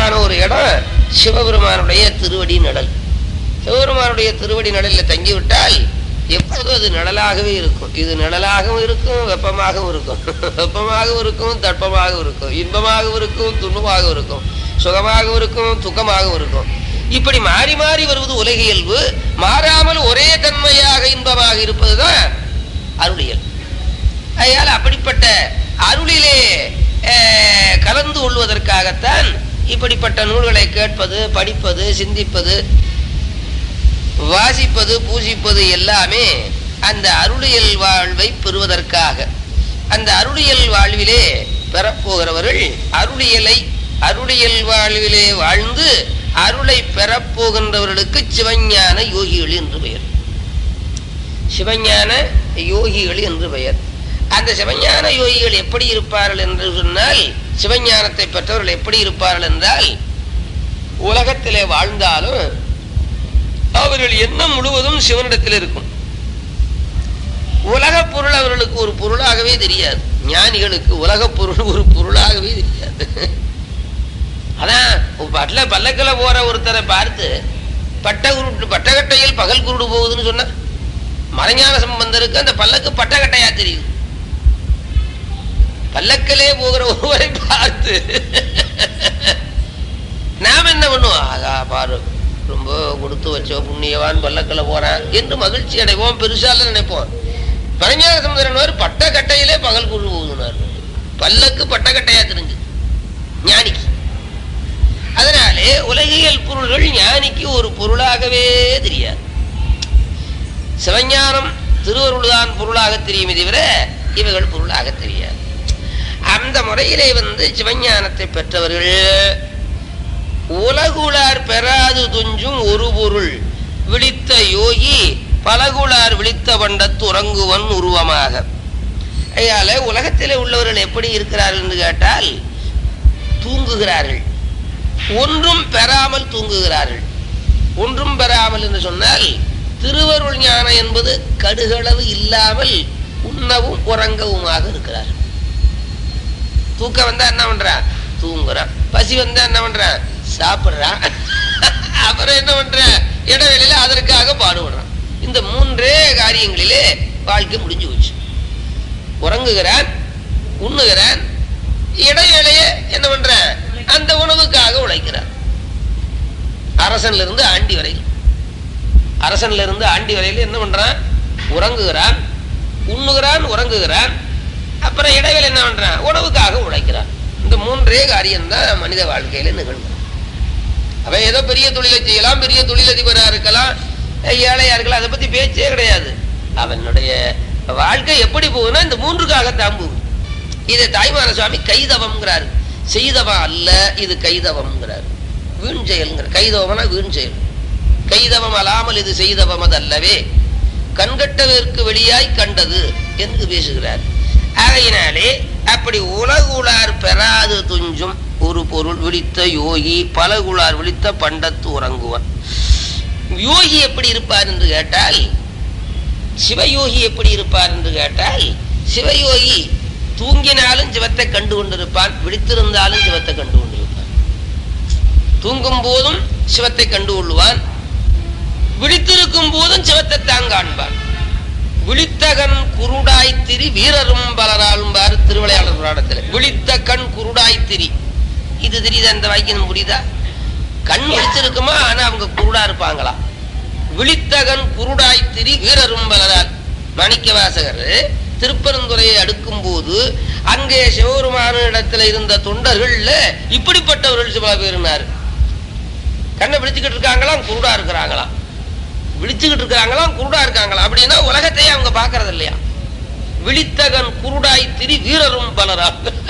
அற்புதமான ஒரு இடம் சிவபெருமானுடைய திருவடி நிழல் சிவபெருமானுடைய திருவடி நிழலில் தங்கிவிட்டால் எப்போதும் அது நிழலாகவே இருக்கும் இது நிழலாகவும் இருக்கும் வெப்பமாகவும் இருக்கும் வெப்பமாகவும் இருக்கும் தட்பமாகவும் இருக்கும் இன்பமாகவும் இருக்கும் துன்பமாகவும் இருக்கும் சுகமாகவும் இருக்கும் துக்கமாகவும் இருக்கும் இப்படி மாறி மாறி வருவது உலக இயல்பு மாறாமல் ஒரே தன்மையாக இன்பமாக இருப்பதுதான் அருளியல் அதனால் அப்படிப்பட்ட அருளிலே அஹ், கலந்து கொள்வதற்காகத்தான் இப்படிப்பட்ட நூல்களை கேட்பது படிப்பது சிந்திப்பது வாசிப்பது பூசிப்பது எல்லாமே அந்த அருளியல் வாழ்வை பெறுவதற்காக அந்த அருளியல் வாழ்விலே பெறப்போகிறவர்கள் அருளியலை அருளியல் வாழ்விலே வாழ்ந்து அருளை பெறப்போகின்றவர்களுக்கு சிவஞான யோகிகள் என்று பெயர் சிவஞான யோகிகள் என்று பெயர் அந்த சிவஞான யோகிகள் எப்படி இருப்பார்கள் என்று சொன்னால் சிவஞானத்தை பெற்றவர்கள் எப்படி இருப்பார்கள் என்றால் உலகத்திலே வாழ்ந்தாலும் அவர்கள் எண்ணம் முழுவதும் சிவனிடத்தில் இருக்கும் உலக பொருள் அவர்களுக்கு ஒரு பொருளாகவே தெரியாது ஞானிகளுக்கு உலக பொருள் ஒரு பொருளாகவே தெரியாது அதான் பட்ல பல்லக்கில போற ஒருத்தரை பார்த்து பட்ட குருட்டு பட்டகட்டையில் பகல் குருடு போகுதுன்னு சொன்னா மறைஞான சம்பந்தருக்கு அந்த பல்லக்கு பட்டகட்டையா தெரியுது பல்லக்கிலே போகிற ஒருவரை பார்த்து நாம் என்ன பண்ணுவோம் ஆகா பாரு ரொம்ப கொடுத்து வச்சோ புண்ணியவான் பல்லக்கில் போறான் என்று மகிழ்ச்சி அடைவோம் பெருசால நினைப்போம் பரஞான சமுதிரன் பட்ட கட்டையிலே பகல் குழு போகுதுனார் பல்லக்கு பட்ட கட்டையா தெரிஞ்சு ஞானிக்கு அதனாலே உலகியல் பொருள்கள் ஞானிக்கு ஒரு பொருளாகவே தெரியாது சிவஞானம் திருவருள்தான் பொருளாக தெரியுமே தவிர இவைகள் பொருளாக தெரியாது அந்த முறையிலே வந்து சிவஞானத்தை பெற்றவர்கள் உலகுளார் பெறாது துஞ்சும் ஒரு பொருள் விழித்த யோகி பலகுளார் விழித்த பண்டத்து உறங்குவன் உருவமாக ஐயால உலகத்திலே உள்ளவர்கள் எப்படி இருக்கிறார்கள் என்று கேட்டால் தூங்குகிறார்கள் ஒன்றும் பெறாமல் தூங்குகிறார்கள் ஒன்றும் பெறாமல் என்று சொன்னால் திருவருள் ஞானம் என்பது கடுகளவு இல்லாமல் உண்ணவும் உறங்கவுமாக இருக்கிறார்கள் தூக்கம் வந்தா என்ன பண்றான் தூங்குறான் பசி வந்தா என்ன பண்றான் சாப்பிடுறான் அப்புறம் என்ன பண்றான் இடைவெளியில அதற்காக பாடுபடுறான் இந்த மூன்றே காரியங்களிலே வாழ்க்கை முடிஞ்சு போச்சு உறங்குகிறான் உண்ணுகிறான் இடைவேளைய என்ன பண்றான் அந்த உணவுக்காக உழைக்கிறான் அரசன்ல இருந்து ஆண்டி வரையில் அரசன்ல இருந்து ஆண்டி வரையில் என்ன பண்றான் உறங்குகிறான் உண்ணுகிறான் உறங்குகிறான் அப்புறம் இடைவேளை என்ன பண்றான் உணவுக்காக உழைக்கிறான் இந்த மூன்றே காரியம்தான் மனித வாழ்க்கையில நிகழ்வு அவன் ஏதோ பெரிய தொழிலை செய்யலாம் பெரிய தொழிலதிபரா இருக்கலாம் ஏழையா இருக்கலாம் அதை பத்தி பேச்சே கிடையாது அவனுடைய வாழ்க்கை எப்படி போகுதுன்னா இந்த மூன்றுக்காகத்தான் போகுது இதை தாய்மான சுவாமி கைதவம்ங்கிறாரு செய்தவம் அல்ல இது கைதவம்ங்கிறார் வீண் செயல்ங்கிற கைதவம்னா வீண் செயல் கைதவம் அல்லாமல் இது செய்தவம் அது அல்லவே கண்கட்டவிற்கு வெளியாய் கண்டது என்று பேசுகிறார் ஆகையினாலே அப்படி உலகுளார் பெறாது துஞ்சும் ஒரு பொருள் விழித்த யோகி பலகுளார் விழித்த பண்டத்து உறங்குவன் யோகி எப்படி இருப்பார் என்று கேட்டால் சிவயோகி எப்படி இருப்பார் என்று கேட்டால் சிவயோகி தூங்கினாலும் சிவத்தை கண்டு கொண்டிருப்பான் விழித்திருந்தாலும் சிவத்தை கண்டு கொண்டிருப்பான் தூங்கும் போதும் சிவத்தை கண்டு கொள்ளுவான் விழித்திருக்கும் போதும் சிவத்தை தான் காண்பான் விழித்தகன் குருடாய்த்திரி வீரரும் பலராலும் பாரு திருவிளையாடல் புராணத்தில் விழித்த கண் குருடாய்த்திரி இது தெரியுதா இந்த வாக்கியம் புரியுதா கண் விழிச்சிருக்குமா ஆனா அவங்க குருடா இருப்பாங்களா விழித்தகன் குருடாய்த்திரி வீரரும் பலரால் மாணிக்க வாசகர் திருப்பரந்துரையை அடுக்கும் போது அங்கே சிவபெருமான இடத்துல இருந்த தொண்டர்கள்ல இப்படிப்பட்டவர்கள் சில பேருனாரு கண்ணை விழிச்சுக்கிட்டு இருக்காங்களாம் குருடா இருக்கிறாங்களாம் விழிச்சுக்கிட்டு இருக்காங்களாம் குருடா இருக்காங்களா அப்படின்னா உலகத்தையே அவங்க பாக்குறது இல்லையா விழித்தகன் குருடாய் திரி வீரரும் பலரா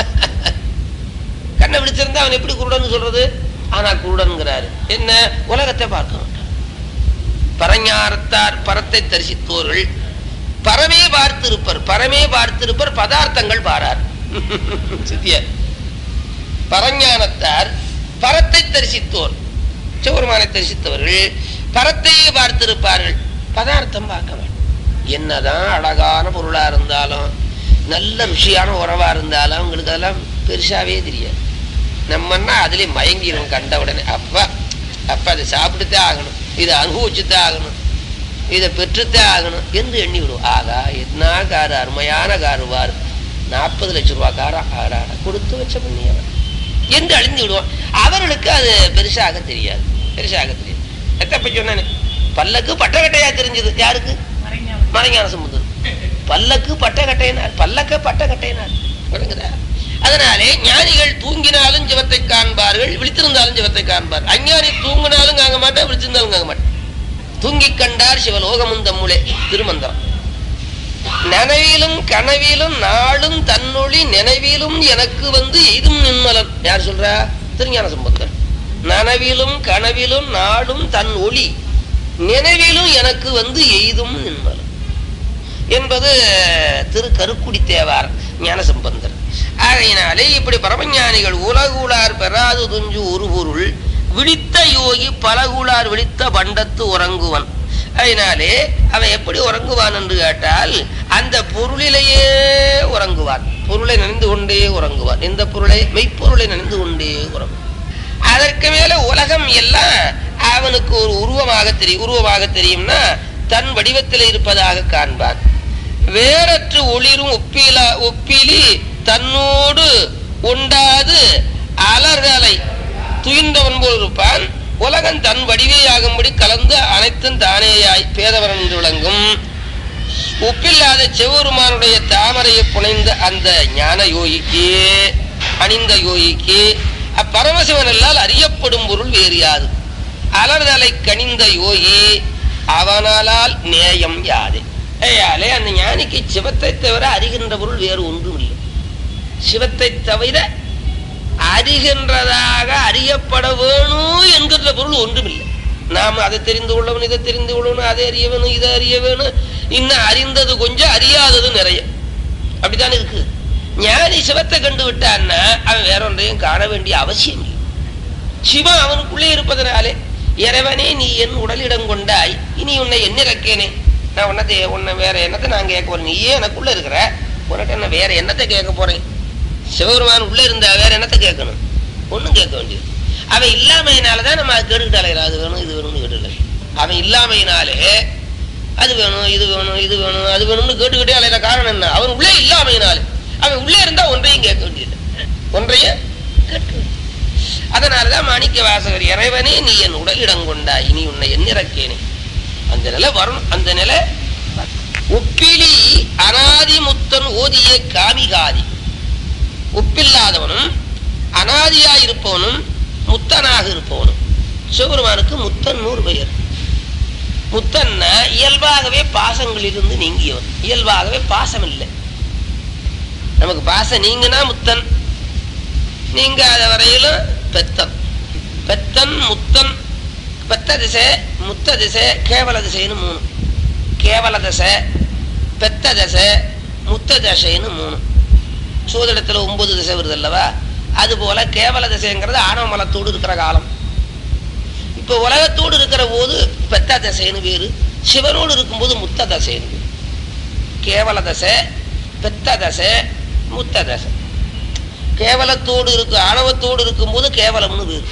கண்ணை விழிச்சிருந்தா அவன் எப்படி குருடன்னு சொல்றது ஆனா குருடன்கிறாரு என்ன உலகத்தை பார்க்க மாட்டான் பரஞானத்தார் பரத்தை தரிசித்தோர்கள் பரமே பார்த்திருப்பர் பரமே பார்த்திருப்பர் பதார்த்தங்கள் பாரார் சித்திய பரஞானத்தார் பரத்தை தரிசித்தோர் சிவபெருமானை தரிசித்தவர்கள் பரத்தையே பார்த்திருப்பார்கள் பதார்த்தம் பார்க்க வேண்டும் என்னதான் அழகான பொருளா இருந்தாலும் நல்ல ருசியான உறவா இருந்தாலும் அவங்களுக்கு அதெல்லாம் பெருசாவே தெரியாது நம்மன்னா அதுலயும் மயங்கிடும் கண்ட உடனே அப்பா அப்ப அதை சாப்பிட்டுத்தான் ஆகணும் இதை அனுபவிச்சுத்தான் ஆகணும் இதை பெற்றுத்தான் ஆகணும் என்று எண்ணி விடுவோம் ஆகா என்ன காரு அருமையான காரு வார் நாற்பது லட்சம் ரூபாய் காரா ஆடாடா கொடுத்து வச்ச பண்ணியவன் என்று அழிந்து விடுவோம் அவர்களுக்கு அது பெருசாக தெரியாது பெருசாக தெரியாது எத்தப்ப சொன்னேன் பல்லக்கு பட்டக்கட்டையா தெரிஞ்சது யாருக்கு மறைஞான சமுத்திரம் பல்லக்கு பட்டக்கட்டையினார் பல்லக்க பட்டக்கட்டையினார் விளங்குதா அதனாலே ஞானிகள் தூங்கினாலும் ஜிவத்தை காண்பார்கள் விழித்திருந்தாலும் ஜிவத்தை காண்பார் அஞ்ஞானி தூங்கினாலும் காங்க மாட்டேன் விழித்திருந்தாலும் காங்க மாட்டேன் தூங்கி கண்டார் சிவலோகமும் தம்முளே திருமந்திரம் நனவிலும் கனவிலும் நாளும் தன்னொளி நினைவிலும் எனக்கு வந்து எய்தும் நின்மலர் யார் சொல்றா திருஞான சம்பந்தர் நனவிலும் கனவிலும் நாளும் தன் ஒளி நினைவிலும் எனக்கு வந்து எய்தும் நின்மலர் என்பது திரு கருக்குடி தேவார் ஞானசம்பந்தர் ஆகையினாலே இப்படி பரமஞானிகள் உலகுளார் பெறாது துஞ்சு ஒரு பொருள் விழித்த யோகி பலகுளார் விழித்த பண்டத்து உறங்குவன் அதனாலே அவன் எப்படி உறங்குவான் என்று கேட்டால் அந்த பொருளிலேயே உறங்குவான் பொருளை நினைந்து கொண்டே உறங்குவான் இந்த பொருளை மெய்ப்பொருளை நினைந்து கொண்டே உறங்குவான் அதற்கு மேல உலகம் எல்லாம் அவனுக்கு ஒரு உருவமாக தெரியும் உருவமாக தெரியும்னா தன் வடிவத்தில் இருப்பதாக காண்பான் வேறற்று ஒளிரும் ஒப்பிலா ஒப்பிலி தன்னோடு உண்டாது அலர்களை துயின்றவன் போல் இருப்பான் உலகம் தன் வடிவேயாகும்படி கலந்து அனைத்தும் தானேயாய் பேதவரன் என்று விளங்கும் ஒப்பில்லாத சிவபெருமானுடைய தாமரையை புனைந்த அந்த ஞான யோகிக்கு அணிந்த யோகிக்கு அப்பரமசிவன் எல்லால் அறியப்படும் பொருள் வேறு யாது அலர்தலை கனிந்த யோகி அவனாலால் நேயம் யாது ஏயாலே அந்த ஞானிக்கு சிவத்தை தவிர அறிகின்ற பொருள் வேறு ஒன்றும் இல்லை சிவத்தை தவிர அறிகின்றதாக அறியப்பட வேணும் என்கின்ற பொருள் ஒன்றுமில்லை நாம் அதை தெரிந்து கொள்ளவன் இதை தெரிந்து கொள்ளணும் அதை அறிய வேணும் இதை அறிய வேணும் இன்னும் அறிந்தது கொஞ்சம் அறியாதது நிறைய அப்படித்தானே இருக்கு ஞானி சிவத்தை கண்டு விட்டான்னா அவன் வேற ஒன்றையும் காண வேண்டிய அவசியம் இல்லை சிவம் அவனுக்குள்ளே இருப்பதனாலே இறைவனே நீ என் உடலிடம் கொண்டாய் இனி உன்னை எண்ணிறக்கேனே நான் உன்னத்தை உன்னை வேற என்னத்தை நான் கேட்க போறேன் நீயே எனக்குள்ள இருக்கிற உனக்கு என்ன வேற என்னத்தை கேட்க போறேன் சிவபெருமான் உள்ள இருந்தா வேற என்னத்தை கேட்கணும் ஒண்ணும் கேட்க வேண்டியது அவன் இல்லாமையினாலதான் நம்ம அது கேட்டுக்கிட்டு அலையிறோம் அது வேணும் இது வேணும்னு கேட்டுல அவன் இல்லாமையினாலே அது வேணும் இது வேணும் இது வேணும் அது வேணும்னு கேட்டுக்கிட்டே அலையிற காரணம் என்ன அவன் உள்ளே இல்லாமையினாலே அவன் உள்ளே இருந்தா ஒன்றையும் கேட்க வேண்டியது ஒன்றையும் கேட்க வேண்டியது. அதனாலதான் மாணிக்க வாசகர் இறைவனே நீ என் உடலிடம் கொண்டா இனி உன்னை எண்ணிறக்கேனே அந்த நிலை வரணும் அந்த நிலை ஒப்பிலி அனாதி முத்தன் ஓதிய காமிகாதி ஒப்பில்லாதவனும் அனாதியா இருப்பவனும் முத்தனாக இருப்பவனும் சிவபெருமானுக்கு முத்தன் நூறு பெயர் முத்தன்னா இயல்பாகவே பாசங்களிலிருந்து நீங்கியவன் இயல்பாகவே பாசம் இல்லை நமக்கு பாசம் நீங்கினா முத்தன் நீங்காத வரையிலும் பெத்தன் பெத்தன் முத்தன் பெத்த திசை முத்த திசை கேவல திசைன்னு மூணு கேவல தசை பெத்த தசை முத்த தசைன்னு மூணு சூதடத்துல ஒன்பது திசை வருது அல்லவா அது போல கேவல திசைங்கிறது ஆணவ மலத்தோடு இருக்கிற காலம் இப்ப உலகத்தோடு இருக்கிற போது பெத்த தசைன்னு வேறு சிவனோடு இருக்கும்போது முத்த தசைன்னு வேறு கேவல தசை பெத்த தசை முத்த தசை கேவலத்தோடு இருக்கு ஆணவத்தோடு இருக்கும்போது கேவலம்னு வேறு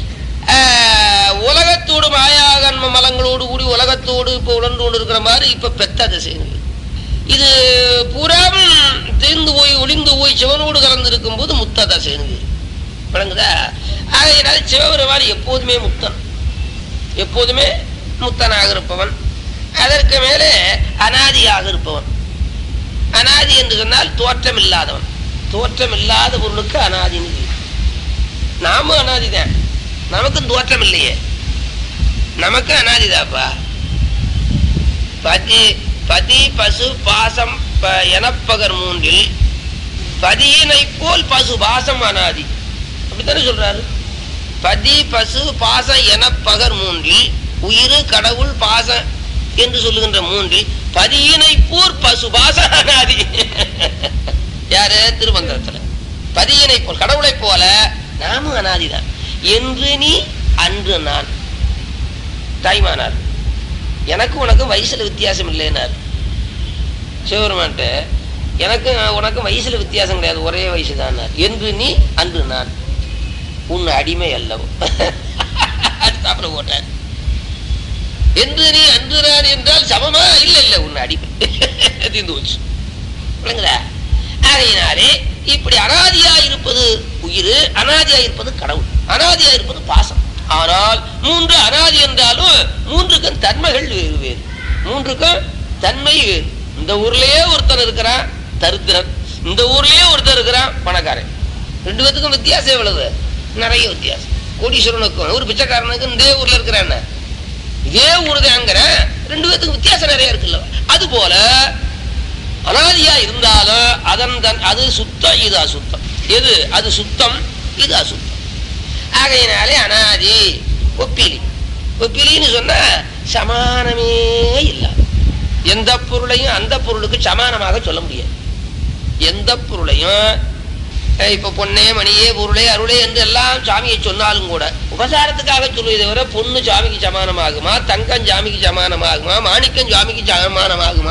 ஆஹ், உலகத்தோடு மாயாகன்ம மலங்களோடு கூடி உலகத்தோடு இப்ப உழன்று கொண்டு இருக்கிற மாதிரி இப்ப பெத்த திசைன்னு வேறு. இது பூராவும் தெரிந்து போய் ஒளிந்து போய் சிவனோடு கலந்து இருக்கும்போது முத்த தசைன்னு வேறு. விளங்குதா ஆகையினால சிவபெருமான் எப்போதுமே முத்தன் எப்போதுமே முத்தனாக இருப்பவன் அதற்கு மேலே அனாதியாக இருப்பவன் அனாதி என்று சொன்னால் தோற்றம் இல்லாதவன் தோற்றம் இல்லாத பொருளுக்கு அனாதின்னு பேரு. நாமும் அனாதிதான் நமக்கும் தோற்றம் இல்லையே நமக்கு அனாதிதாப்பா பதி பதி பசு பாசம் ப- எனப்பகர் மூன்றில் பதியினை போல் பசு பாசம் அனாதி அப்படித்தானே சொல்றாரு பதி பசு பாசம் எனப்பகர் மூன்றில் உயிர் கடவுள் பாசம் என்று சொல்லுகின்ற மூன்றில் பதியினை போர் பசு பாசம் அனாதி யாரு திருமந்திரத்துல பதியினை போல் கடவுளை போல நாமும் அனாதிதான் என்று நீ அன்று நான் தாய்மானார் எனக்கு உனக்கு வயசுல வித்தியாசம் இல்லைன்னார் சிவபெருமான்ட்ட எனக்கு உனக்கு வயசுல வித்தியாசம் கிடையாது ஒரே வயசு தான் என்று நீ அன்று நான் உன் அடிமை அல்லவோ அடுத்தாப்புல போட்டார் என்று நீ அன்று நான் என்றால் சமமா இல்ல இல்ல உன் அடிமை தீர்ந்து போச்சு விளங்குதா ஆகையினாலே இப்படி அனாதியா இருப்பது உயிர் அனாதியா இருப்பது கடவுள் அனாதியா இருப்பது பாசம் ஆனால் மூன்று அனாதி என்றாலும் மூன்றுக்கும் தன்மைகள் வேறு வேறு மூன்றுக்கும் தன்மை வேறு இந்த ஊர்லயே ஒருத்தன் இருக்கிறான் தரித்திரன் இந்த ஊர்லயே ஒருத்தன் இருக்கிறான் பணக்காரன் ரெண்டு பேத்துக்கும் வித்தியாசம் எவ்வளவு நிறைய வித்தியாசம் கோடீஸ்வரனுக்கும் ஒரு பிச்சைக்காரனுக்கும் இந்த ஊர்ல இருக்கிறான் இதே ஊர் தாங்கிற ரெண்டு பேத்துக்கும் வித்தியாசம் நிறைய இருக்குல்ல அது போல அனாதியா இருந்தாலும் அதன் தன் அது சுத்தம் இது அசுத்தம் எது அது சுத்தம் இது அசுத்தம் ஆகையினாலே அனாதி ஒப்பிலி ஒப்பிலின்னு சொன்னா சமானமே இல்லாத எந்த பொருளையும் அந்த பொருளுக்கு சமானமாக சொல்ல முடியாது எந்த பொருளையும் அஹ் இப்ப பொன்னே மணியே பொருளே அருளே என்று எல்லாம் சாமியை சொன்னாலும் கூட உபசாரத்துக்காக சொல்லுவதை தவிர பொண்ணு சாமிக்கு சமானமாகுமா தங்கம் சாமிக்கு சமானமாகுமா மாணிக்கம் சாமிக்கு சமானமாகுமா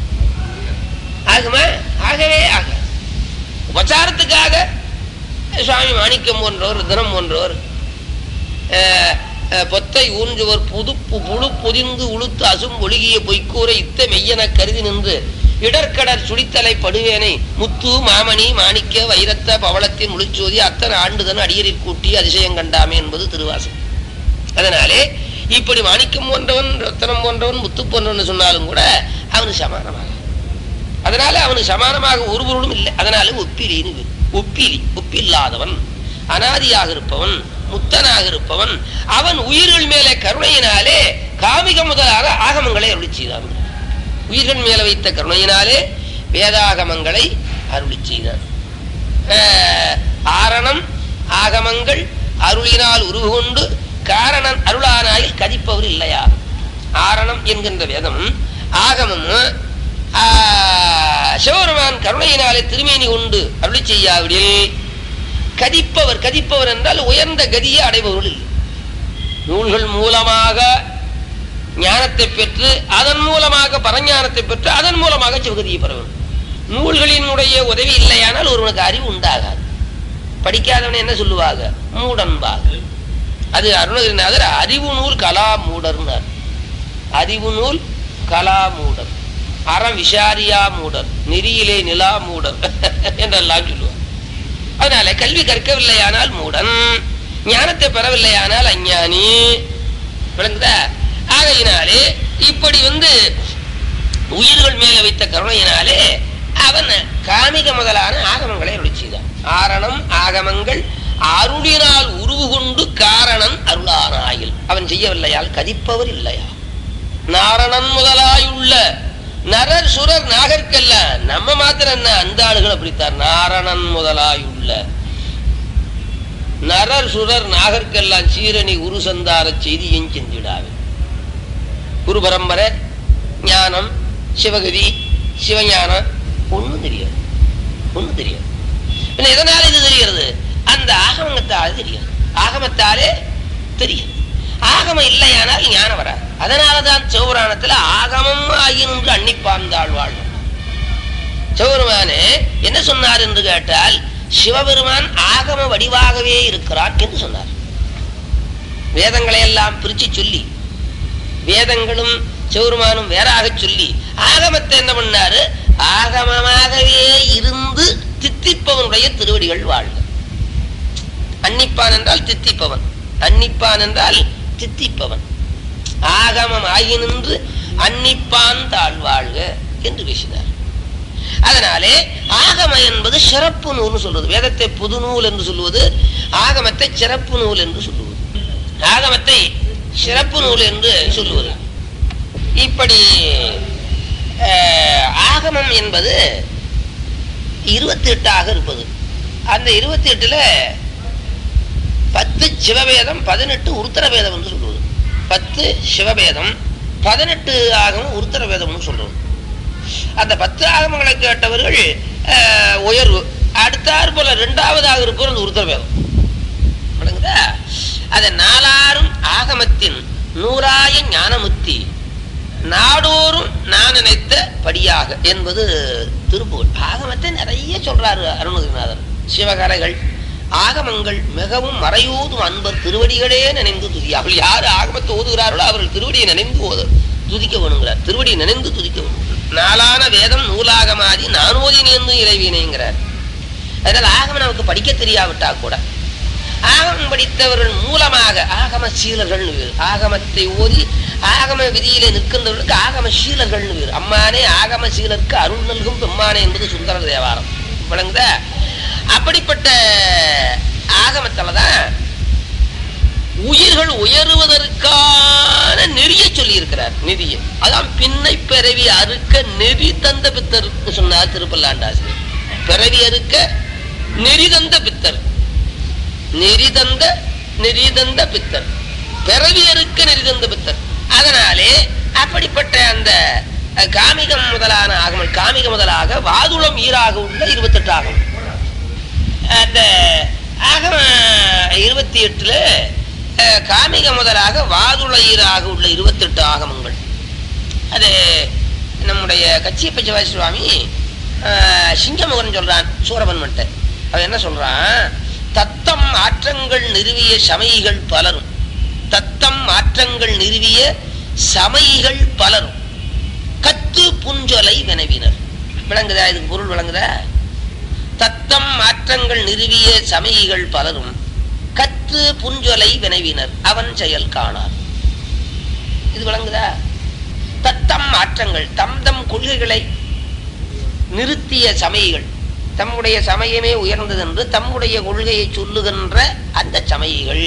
ஆகுமா ஆகவே ஆக உபச்சாரத்துக்காக சுவாமி மாணிக்கம் போன்றவர் தினம் போன்றவர் அஹ், அஹ், பொத்தை ஊன்றுவர் புதுப்பு புழு பொதிந்து உளுத்து அசும் ஒழுகிய பொய்க்கூரை இத்த மெய்யென கருதி நின்று இடர்கடற் சுடித்தலை படுவேனை முத்து மாமணி மாணிக்க வைரத்த பவளத்தின் முழுச்சோதி அத்தனை ஆண்டுதன் அடியரில் கூட்டி அதிசயம் கண்டாமே என்பது திருவாசம் அதனாலே இப்படி மாணிக்கம் போன்றவன் ரத்தனம் போன்றவன் முத்து போன்றவன் சொன்னாலும் கூட அவனுக்கு சமானமாக அதனால அவனுக்கு சமானமாக ஒரு பொருளும் இல்லை அதனால ஒப்பிலின்னு பேரு. ஒப்பிலி ஒப்பில்லாதவன் அனாதியாக இருப்பவன் முத்தனாக இருப்பவன் அவன் உயிர்கள் மேலே கருணையினாலே காமிக முதலாக ஆகமங்களை அருளி செய்தான் உயிர்கள் மேல வைத்த கருணையினாலே வேதாகமங்களை அருளி செய்தான் ஆஹ், ஆரணம் ஆகமங்கள் அருளினால் உருவுகொண்டு காரணம் அருளானாயில் கதிப்பவர் இல்லையா ஆரணம் என்கின்ற வேதம் ஆகமம் ஆஹ், சிவபெருமான் கருணையினாலே திருமேனி கொண்டு அருளி செய்யாவிடில் கதிப்பவர் கதிப்பவர் என்றால் உயர்ந்த கதியை அடைபவர்கள் இல்லை நூல்கள் மூலமாக ஞானத்தை பெற்று அதன் மூலமாக பரஞானத்தை பெற்று அதன் மூலமாக சிவகதியை பெற வேண்டும் நூல்களினுடைய உதவி இல்லையானால் ஒருவனுக்கு அறிவு உண்டாகாது படிக்காதவன் என்ன சொல்லுவாங்க மூடன்பாக அது அருணகிரிநாதர் அறிவு நூல் கலா மூடர்னார் அறிவு நூல் கலா மூடர் அறம் விசாரியா மூடர் நெறியிலே நிலா மூடர் என்றெல்லாம் சொல்லுவார் அதனால கல்வி கற்கவில்லையானால் மூடன் ஞானத்தை பெறவில்லையானால் அஞ்ஞானி விளங்குதா ஆகையினாலே இப்படி வந்து உயிர்கள் மேல வைத்த கருணையினாலே அவன் காமிக முதலான ஆகமங்களை அருளி செய்தான் ஆரணம் ஆகமங்கள் அருளினால் உருவு கொண்டு காரணம் அருளானாயில் அவன் செய்யவில்லையால் கதிப்பவர் இல்லையா நாரணன் முதலாயுள்ள நரர் சுரர் நாகர்க்கல்ல நம்ம மாத்திரம் என்ன அந்த ஆளுகளை பிடித்தார் நாரணன் முதலாயுள்ள நரர் சுரர் நாகர்க்கெல்லாம் சீரணி உரு சந்தார செய்தியும் செஞ்சிடாவே குரு பரம்பரை ஞானம் சிவகதி சிவஞானம் ஒண்ணும் தெரியாது ஒண்ணும் தெரியாது பின்ன எதனால இது தெரிகிறது அந்த ஆகமத்தால் தெரியாது ஆகமத்தாலே தெரியும் ஆகமம் இல்லையானால் ஞானம் வராது அதனாலதான் சிவபுராணத்துல ஆகமம் ஆயினும் அன்னிப்பார்ந்தாள் வாழ்வு சிவபெருமானே என்ன சொன்னார் என்று கேட்டால் சிவபெருமான் ஆகம வடிவாகவே இருக்கிறான் என்று சொன்னார் வேதங்களை எல்லாம் பிரிச்சு சொல்லி வேதங்களும் சிவருமானும் வேறாக சொல்லி ஆகமத்தை என்ன பண்ணாரு ஆகமமாகவே இருந்து தித்திப்பவனுடைய திருவடிகள் வாழ்க அன்னிப்பான் என்றால் தித்திப்பவன் அன்னிப்பான் என்றால் தித்திப்பவன் ஆகமம் ஆகி நின்று அன்னிப்பான் தாழ்வாழ்க என்று பேசினார் அதனாலே ஆகமம் என்பது சிறப்பு நூல்னு சொல்றது வேதத்தை புது நூல் என்று சொல்லுவது ஆகமத்தை சிறப்பு நூல் என்று சொல்லுவது ஆகமத்தை சிறப்பு நூல் என்று சொல்லுவது இப்படி அஹ், ஆகமம் என்பது இருபத்தி எட்டாக இருப்பது அந்த இருபத்தி எட்டுல பத்து சிவவேதம் பதினெட்டு உருத்தர வேதம் என்று சொல்லுவது பத்து சிவவேதம் பதினெட்டு ஆகமம் உருத்தர வேதம்னு சொல்றது அந்த பத்து ஆகமங்களை கேட்டவர்கள் அஹ், உயர்வு அடுத்தாற் போல இரண்டாவதாக இருப்பவர் அந்த உருத்தர வேதம் விளங்குதா அதை நாலாரும் ஆகமத்தின் நூறாய ஞானமுத்தி நாடோறும் நான் நினைத்த படியாக என்பது திருப்புகழ் ஆகமத்தை நிறைய சொல்றாரு அருணகிரிநாதர் சிவகலைகள் ஆகமங்கள் மிகவும் மறையோதும் அன்பர் திருவடிகளே நினைந்து துதி அவள் யார் ஆகமத்தை ஓதுகிறார்களோ அவர்கள் திருவடியை நினைந்து ஓத துதிக்க வேணுங்கிறார் திருவடியை நினைந்து துதிக்க வேணும் நாளான வேதம் நூலாகமாதி நானோதி நேர்ந்து இறைவினைங்கிறார் அதனால் ஆகமம் நமக்கு படிக்க தெரியாவிட்டா கூட ஆகமம் படித்தவர்கள் மூலமாக ஆகம சீலர்கள் வேறு ஆகமத்தை ஓதி ஆகம விதியிலே நிற்கின்றவர்களுக்கு ஆகம சீலர்கள் வேறு அம்மானே ஆகம சீலருக்கு அருள் நல்கும் பெம்மானே என்பது சுந்தர தேவாரம் விளங்குதா அப்படிப்பட்ட ஆகமத்துலதான் உயிர்கள் உயருவதற்கான நெறிய சொல்லி இருக்கிறார் நெறிய அதான் பின்னை பிறவி அறுக்க நெறி தந்த பித்தர் சொன்னார் திருப்பல்லாண்டாசிரியர் பிறவி அறுக்க நெறி தந்த பித்தர் நெறி தந்த நெறி தந்த பித்தர் பிறவி அறுக்க நெறி தந்த பித்தர் அதனாலே அப்படிப்பட்ட அந்த அஹ், காமிகம் முதலான ஆகமல் காமிக முதலாக வாதுளம் ஈராக உள்ள இருபத்தெட்டு ஆகும் அந்த ஆகம இருபத்தி எட்டுல அஹ், காமிக முதலாக வாதுள ஈராக உள்ள இருபத்தெட்டு ஆகமங்கள் அது நம்முடைய கச்சியப்ப சிவாஜி சுவாமி அஹ், சிங்கமுகன் சொல்றான் சூரபன்மன்ட்ட அவன் என்ன சொல்றான் தத்தம் மாற்றங்கள் நிறுவிய சமயிகள் பலரும் தத்தம் மாற்றங்கள் நிறுவிய சமயிகள் பலரும் கத்து புஞ்சொலை வினவினர் விளங்குதா இதுக்கு பொருள் விளங்குதா தத்தம் மாற்றங்கள் நிறுவிய சமயிகள் பலரும் கத்து புஞ்சொலை வினவினர் அவன் செயல் காணார் இது விளங்குதா தத்தம் மாற்றங்கள் தம் தம் கொள்கைகளை நிறுத்திய சமயிகள் தம்முடைய சமயமே உயர்ந்தது என்று தம்முடைய கொள்கையை சொல்லுகின்ற அந்த சமயிகள்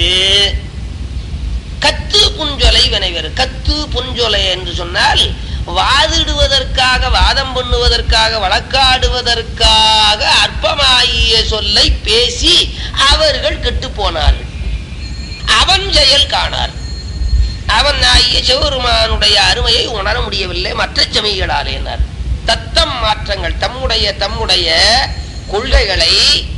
கத்து புஞ்சொலை வினைவர் கத்து புஞ்சொலை என்று சொன்னால் வாதிடுவதற்காக வாதம் பண்ணுவதற்காக வழக்காடுவதற்காக அற்பமாகிய சொல்லை பேசி அவர்கள் கெட்டு போனார்கள் அவன் செயல் காணார் அவன் ஆகிய சிவபெருமானுடைய அருமையை உணர முடியவில்லை மற்ற சமயங்களாலேனார் தத்தம் மாற்றங்கள் தம்முடைய தம்முடைய கொள்கைகளை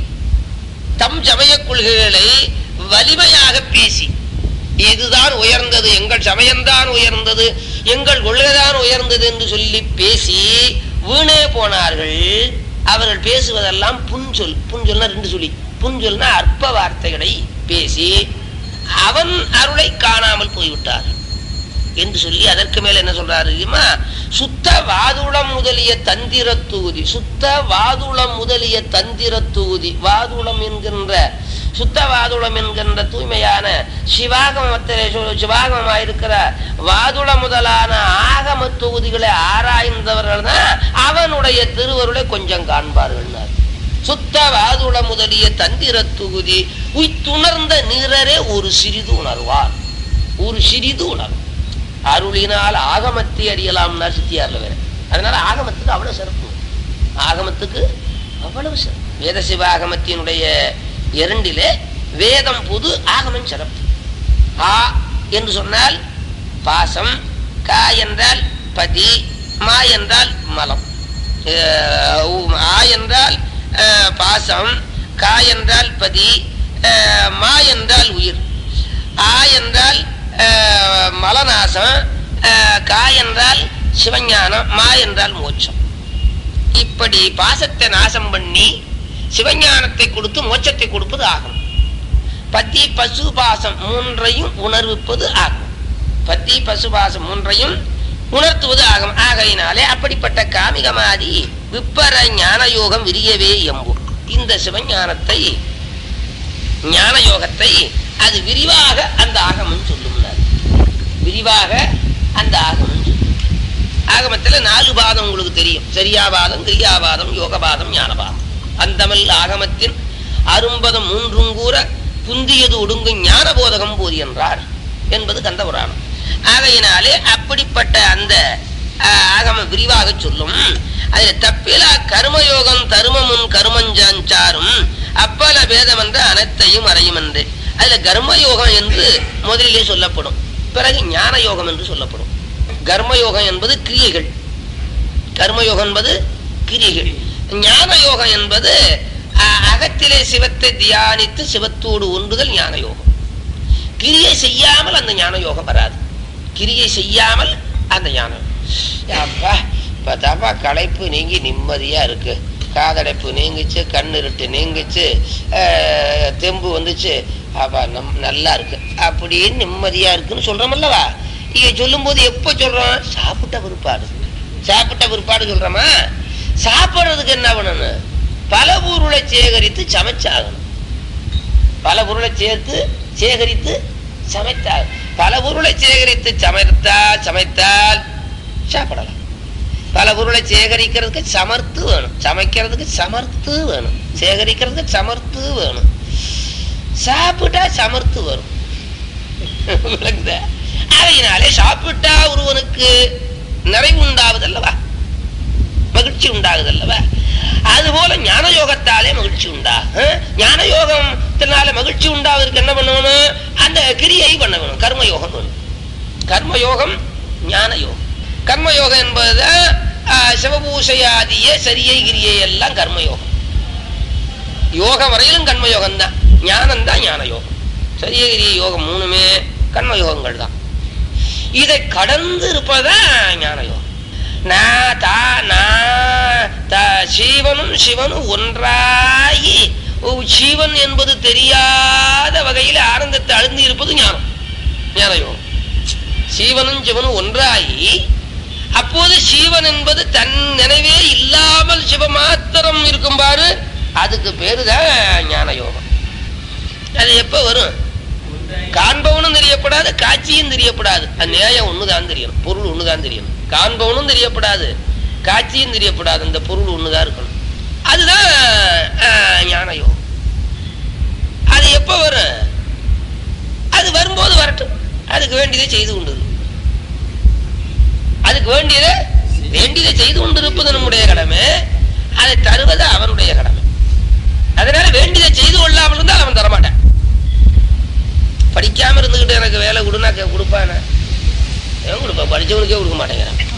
தம் சமய கொள்கைகளை வலிமையாக பேசி இதுதான் உயர்ந்தது எங்கள் சமயம்தான் உயர்ந்தது எங்கள் கொள்கைதான் உயர்ந்தது என்று சொல்லி பேசி வீணே போனார்கள் அவர்கள் பேசுவதெல்லாம் புஞ்சொல் புஞ்சொல்னா ரெண்டு சொல்லி புஞ்சொல்னா அற்ப வார்த்தைகளை பேசி அவன் அருளை காணாமல் போய்விட்டார் என்று சொல்லி அதற்கு மேல என்ன சொல்றாரு தெரியுமா சுத்த வாதுளம் முதலிய தந்திர தொகுதி சுத்த வாதுளம் முதலிய தந்திர தொகுதி வாதுளம் என்கின்ற சுத்த வாதுளம் என்கின்ற தூய்மையான சிவாகமத்திலே சொ- சிவாகமமாயிருக்கிற வாதுள முதலான ஆகம தொகுதிகளை ஆராய்ந்தவர்கள் தான் அவனுடைய திருவருளை கொஞ்சம் காண்பார்கள் சுத்த வாதுள முதலிய தந்திர தொகுதி உய்த்துணர்ந்த நீரரே ஒரு சிறிது உணர்வார் ஒரு சிறிது உணர்வு அருளினால் ஆகமத்தை அறியலாம்னா சித்தியார்ல வேற அதனால ஆகமத்துக்கு அவ்வளவு சிறப்பு ஆகமத்துக்கு அவ்வளவு சிறப்பு வேத சிவ ஆகமத்தினுடைய இரண்டிலே வேதம் பொது ஆகமம் சிறப்பு ஆ என்று சொன்னால் பாசம் கா என்றால் பதி மா என்றால் மலம் அஹ் உ- ஆ என்றால் அஹ், பாசம் கா என்றால் பதி அஹ், மா என்றால் உயிர் ஆ என்றால் அஹ், மலநாசம் அஹ், கா என்றால் சிவஞானம் மா என்றால் மோட்சம் இப்படி பாசத்தை நாசம் பண்ணி சிவஞானத்தை கொடுத்து மோட்சத்தை கொடுப்பது ஆகும் பத்தி பசு பாசம் மூன்றையும் உணர்விப்பது ஆகும் பத்தி பசு பாசம் மூன்றையும் உணர்த்துவது ஆகும் ஆகையினாலே அப்படிப்பட்ட காமிகமாதி விப்பர ஞான யோகம் விரியவே எம்பு இந்த சிவஞானத்தை ஞான யோகத்தை அது விரிவாக அந்த ஆகமம் சொல்லும்னார் விரிவாக அந்த ஆகமம் சொல்லும் ஆகமத்துல நாலு பாதம் உங்களுக்கு தெரியும் சரியாபாதம் கிரியாபாதம் யோகபாதம் ஞானபாதம் அந்தமில் ஆகமத்தின் அரும்பதம் மூன்றும் கூற புந்தியது ஒடுங்கும் ஞான போதகம் போதி என்றார் என்பது கந்த புராணம் ஆகையினாலே அப்படிப்பட்ட அந்த ஆஹ், ஆகமம் விரிவாக சொல்லும் அதில் தப்பிலா கர்மயோகம் தருமமும் கருமஞ்சாஞ்சாரும் அப்பல பேதம் என்ற அனைத்தையும் அறையும் என்று அதுல கர்மயோகம் என்று முதலிலே சொல்லப்படும் பிறகு ஞான யோகம் என்று சொல்லப்படும் கர்மயோகம் என்பது கிரியைகள் கர்மயோகம் என்பது கிரியைகள் ஞான யோகம் என்பது அ- அகத்திலே சிவத்தை தியானித்து சிவத்தோடு ஒன்றுதல் ஞான யோகம் கிரியை செய்யாமல் அந்த ஞான யோகம் வராது கிரியை செய்யாமல் அந்த ஞானம் அப்பா இப்பதாப்பா களைப்பு நீங்கி நிம்மதியா இருக்கு காதடைப்பு நீங்கிச்சு கண்ணிருட்டு நீங்கிச்சு அஹ், தெம்பு வந்துச்சு அப்பா நம் நல்லா இருக்கு அப்படியே நிம்மதியா இருக்குன்னு சொல்றோமல்லவா இங்க சொல்லும்போது எப்போ சொல்றோம் சாப்பிட்ட பிற்பாடு சாப்பிட்ட பிற்பாடு சொல்றோமா சாப்பிடுறதுக்கு என்ன பண்ணணும் பல பொருளை சேகரித்து சமைச்சாகணும் பல பொருளை சேர்த்து சேகரித்து சமைத்தால் பல பொருளை சேகரித்து சமைத்தா சமைத்தால் சாப்பிடலாம் பல பொருளை சேகரிக்கிறதுக்கு சமர்த்து வேணும் சமைக்கிறதுக்கு சமர்த்து வேணும் சேகரிக்கிறதுக்கு சமர்த்து வேணும் சாப்பிட்டா சமர்த்து வரும் விளங்குதா அதையினாலே சாப்பிட்டா ஒருவனுக்கு நிறைவு உண்டாவதல்லவா மகிழ்ச்சி உண்டாகுதல்லவா அதுபோல ஞான யோகத்தாலே மகிழ்ச்சி உண்டா அஹ்? ஞான யோகத்தினால மகிழ்ச்சி உண்டாவதற்கு என்ன பண்ணணும் அந்த கிரியை பண்ண வேணும் கர்ம யோகம் வேணும் கர்ம யோகம் ஞான யோகம் கர்ம யோகம் என்பது ஆஹ், சிவபூசையாதிய சரியை கிரியை எல்லாம் கர்ம யோகம் யோகம் வரையிலும் கர்ம யோகம் தான் ஞானம் தான் ஞான யோகம் சரியகிரி யோகம் மூணுமே கர்ம யோகங்கள் தான் இதை கடந்து இருப்பதான் ஞான யோகம் நான் தா நான் த- சீவனும் சிவனும் ஒன்றாகி ஓ, சீவன் என்பது தெரியாத வகையில் ஆனந்தத்தை அழுந்தி இருப்பது ஞானம் ஞான யோகம் சீவனும் சிவனும் ஒன்றாகி அப்போது சீவன் என்பது தன் நினைவே இல்லாமல் சிவ மாத்திரம் இருக்கும் பாரு அதுக்கு பேருதான் ஞான யோகம் அது எப்ப வரும் காண்பவனும் தெரியப்படாது காட்சியும் தெரியப்படாது அது நியாயம் ஒண்ணுதான் தெரியணும் பொருள் ஒண்ணுதான் தெரியணும் காண்பவனும் தெரியப்படாது காட்சியும் தெரியப்படாது அந்த பொருள் ஒண்ணுதான் இருக்கணும் அதுதான் ஆஹ், ஞான யோகம் அது எப்ப வரும் அது வரும்போது வரட்டும் அதுக்கு வேண்டியதை செய்து கொண்டு இரு. அதுக்கு வேண்டியதை வேண்டியதை செய்து கொண்டிருப்பது நம்முடைய கடமை அதை தருவது அவனுடைய கடமை அதனால வேண்டியதை செய்து கொள்ளாமல் இருந்தால் அவன் தரமாட்டான் படிக்காம இருந்துகிட்டு எனக்கு வேலை கொடுனா கே- கொடுப்பானே ஏன் கொடுப்பா படிச்சவனுக்கே கொடுக்க மாட்டேங்கிறான்